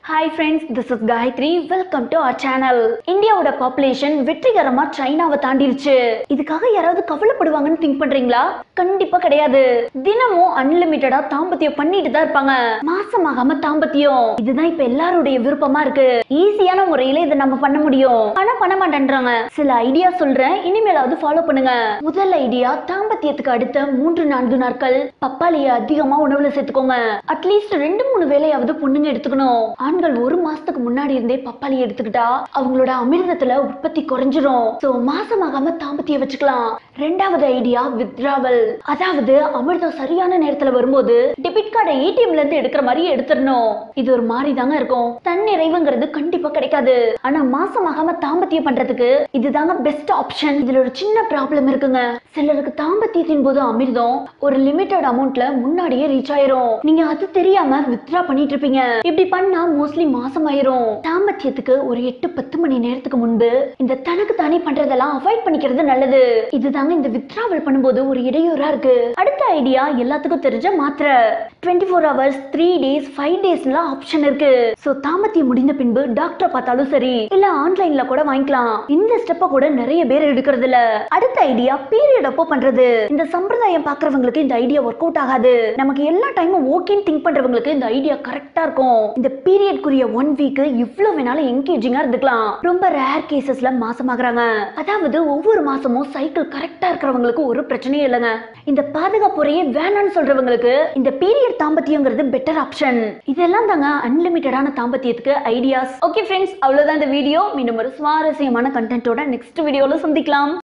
hi friends this is Gayathri welcome to our channel இந்தியாவோட population வெற்றிகரமா சைனாவை தாண்டிருச்சு இதுக்காக யாராவது கவலைப்படுவாங்கன்னு திங்க் பண்றீங்களா கண்டிப்பா கிடையாது தினமும் அன்லிமிட்டடா தாம்பத்தியம் பண்ணிட்டு தான் இருப்பாங்க மாசமாகாம தாம்பத்தியம் இதுதான் இப்ப எல்லாருடைய விருப்பமா இருக்கு ஈஸியான முறையில இதை நம்ம பண்ண முடியும் ஆனா பண்ண மாட்டேன்றாங்க சில ஐடியா சொல்றேன் இனிமேலாவது ஃபாலோ பண்ணுங்க முதல் ஐடியா தாம்பத்தியத்துக்கு அடுத்த மூன்று நான்கு நாட்கள் பப்பாளியை அதிகமா உணவுல சேர்த்துக்கோங்க அட்லீஸ்ட் ரெண்டு மூணு வேலையாவது பொண்ணுங்க எடுத்துக்கணும் ஆண்கள் ஒரு மாசத்துக்கு முன்னாடி இருந்தே பப்பாளி எடுத்துக்கிட்டா அவங்களோட அமிர்தத்துல உற்பத்தி குறைஞ்சிரும் சோ மாசமாகாம தாம்பத்தியம் வச்சுக்கலாம் ரெண்டாவது ஐடியா வித்ராவல் அதாவது அமிர்தம் சரியான நேரத்துல வரும்போது டெபிட் கார்டை ஏடிஎம்ல இருந்து எடுக்கிற மாதிரி எடுத்துடணும் இது ஒரு மாதிரி தாங்க இருக்கும் தன் நிறைவுங்கிறது கண்டிப்பா கிடைக்காது ஆனா மாசமாகாம தாம்பத்தியம் பண்றதுக்கு இதுதாங்க பெஸ்ட் ஆப்ஷன் இதுல ஒரு சின்ன ப்ராப்ளம் இருக்குங்க சிலருக்கு தாம்பத்தியத்தின் போது அமிர்தம் ஒரு லிமிட்டட் அமௌண்ட்ல முன்னாடியே ரீச் ஆயிரும் நீங்க அது தெரியாம வித்ரா பண்ணிட்டு இருப்பீங்க இப்படி பண்ணா மோஸ்ட்லி மாசம் ஆயிரும் தாம்பத்தியத்துக்கு ஒரு எட்டு பத்து மணி நேரத்துக்கு முன்பு இந்த தனக்கு தானே பண்றதெல்லாம் அவாய்ட் பண்ணிக்கிறது நல்லது இதுதாங்க இந்த வித்ராவல் பண்ணும்போது ஒரு இடையூறா இருக்கு அடுத்த ஐடியா எல்லாத்துக்கும் தெரிஞ்ச மாத்திரை twenty four hours three days five டேஸ்ல ஆப்ஷன் இருக்கு சோ தாம்பத்தியம் முடிந்த பின்பு டாக்டர் பார்த்தாலும் சரி இல்ல ஆன்லைன்ல கூட வாங்கிக்கலாம் இந்த ஸ்டெப்ப கூட நிறைய பேர் எடுக்கிறது இல்ல அடுத்த ஐடியா பீரியட் அப்போ பண்றது இந்த சம்பிரதாயம் பாக்குறவங்களுக்கு இந்த ஐடியா ஒர்க் அவுட் ஆகாது நமக்கு எல்லா டைமும் ஓகேன்னு திங்க் பண்றவங்களுக்கு இந்த ஐடியா கரெக்டா இருக்கும் இந்த பீரியட்குரிய ஒன் வீக் இவ்வளவு வேணாலும் என்கேஜிங்கா இருந்துக்கலாம் ரொம்ப ரேர் கேசஸ்ல மாசமாகறாங்க அதாவது ஒவ்வொரு மாசமும் சைக்கிள் கரெக்டா இருக்கிறவங்களுக்கு ஒரு பிரச்சனையும் இல்லைங்க இந்த பாதுகாப்பு முறையே வேணாம்னு சொல்றவங்களுக்கு இந்த பீரியட் தாம்பத்தியங்கிறது பெட்டர் ஆப்ஷன் இதெல்லாம் தாங்க அன்லிமிட்டடான தாம்பத்தியத்துக்கு ஐடியாஸ் ஓகே ஃப்ரெண்ட்ஸ் அவ்வளவுதான் இந்த வீடியோ மீண்டும் ஒரு சுவாரஸ்யமான கண்டென்ட்டோட நெக்ஸ்ட் வீடியோல சந்திக்கலாம்